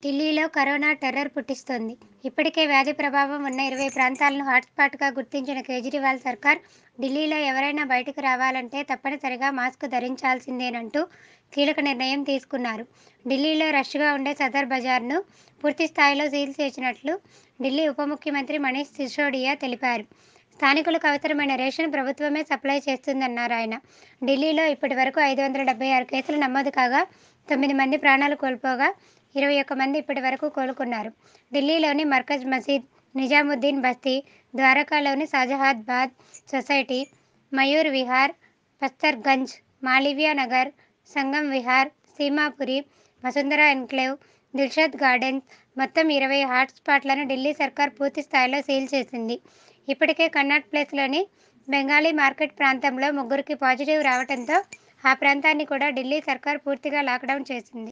ఢిల్లీలో corona terror పుట్టిస్తోంది. ఇప్పటికే వ్యాధి ప్రభావం ఉన్న ఇరవై ప్రాంతాలను హాట్స్పాట్గా గుర్తించిన కేజ్రీవాల్ సర్కార్ ఢిల్లీలో ఎవరైనా బయటకు రావాలంటే తప్పనిసరిగా మాస్క్ ధరించాల్సిందేనంటూ కీలక నిర్ణయం తీసుకున్నారు. ఢిల్లీలో రష్గా ఉండే సదర్ బజార్ను పూర్తిస్థాయిలో సీల్ చేసినట్లు ఢిల్లీ ఉప ముఖ్యమంత్రి మనీష్ సిసోడియా తెలిపారు. స్థానికులకు అవసరమైన రేషన్ ప్రభుత్వమే సప్లయ్ చేస్తుందన్నారాయన. ఢిల్లీలో ఇప్పటి వరకు ఐదు వందల డెబ్బై ఆరు కేసులు నమోదు కాగా తొమ్మిది మంది ప్రాణాలు కోల్పోగా ఇరవై ఒక్క మంది ఇప్పటి వరకు కోలుకున్నారు. ఢిల్లీలోని మర్కజ్ మసీద్, నిజాముద్దీన్ బస్తీ, ద్వారకాలోని Shahjahanabad society, Mayur Vihar, Paharganj, Malviya Nagar, Sangam Vihar, Seemapuri, Vasundhara enclave, Dilshad gardens మొత్తం ఇరవై హాట్స్పాట్లను ఢిల్లీ సర్కార్ పూర్తిస్థాయిలో సీల్ చేసింది. ఇప్పటికే కన్నాట్ ప్లేస్లోని బెంగాలీ మార్కెట్ ప్రాంతంలో ముగ్గురికి పాజిటివ్ రావడంతో ఆ ప్రాంతాన్ని కూడా ఢిల్లీ సర్కార్ పూర్తిగా లాక్డౌన్ చేసింది.